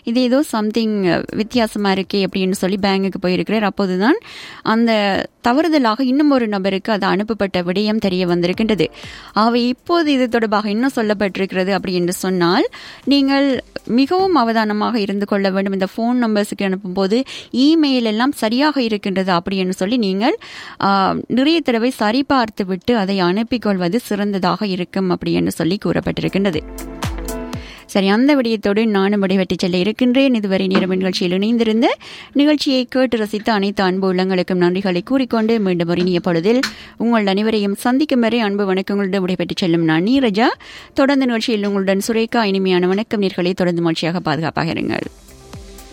இது ஏதோ சம்திங் வித்தியாசமா இருக்கே அப்படின்னு சொல்லி பேங்குக்கு போயிருக்கிறார் அப்போதுதான் அந்த தவறுதலாக இன்னும் ஒரு நபருக்கு அது அனுப்பப்பட்ட விடயம் தெரிய வந்திருக்கின்றது ஆகவே இப்போது இது தொடர்பாக இன்னும் சொல்லப்பட்டிருக்கிறது அப்படி என்று சொன்னால் நீங்கள் மிகவும் அவதானமாக இருந்து கொள்ள வேண்டும் இந்த ஃபோன் நம்பர்ஸுக்கு அனுப்பும்போது இமெயில் எல்லாம் சரியாக இருக்கின்றது அப்படி என்று சொல்லி நீங்கள் ஆ, நிறைய தடவை சரிபார்த்து விட்டு அதை அனுப்பிக் கொள்வது சிறந்ததாக இருக்கும் அப்படி என்று சொல்லி கூறப்பட்டிருக்கின்றது சரி அந்த விடயத்தோடு நானும் விடைபெற்று செல்ல இருக்கின்றேன் இதுவரை நேரம் நிகழ்ச்சியில் இணைந்திருந்த நிகழ்ச்சியை கேட்டு ரசித்த அனைத்து அன்பு உள்ளங்களுக்கும் நன்றிகளை கூறிக்கொண்டு மீண்டும் ஒரு இனிய பொழுதில் உங்கள் அனைவரையும் சந்திக்கும் வரை அன்பு வணக்கங்களுடன் விடைபெற்று செல்லும் நான் நீரஜா தொடர்ந்து நிகழ்ச்சியில் உங்களுடன் சுரேகா இனிமையான வணக்கம் நேர்களை தொடர்ந்து மகிழ்ச்சியாக பாதுகாப்பாக இருங்கள்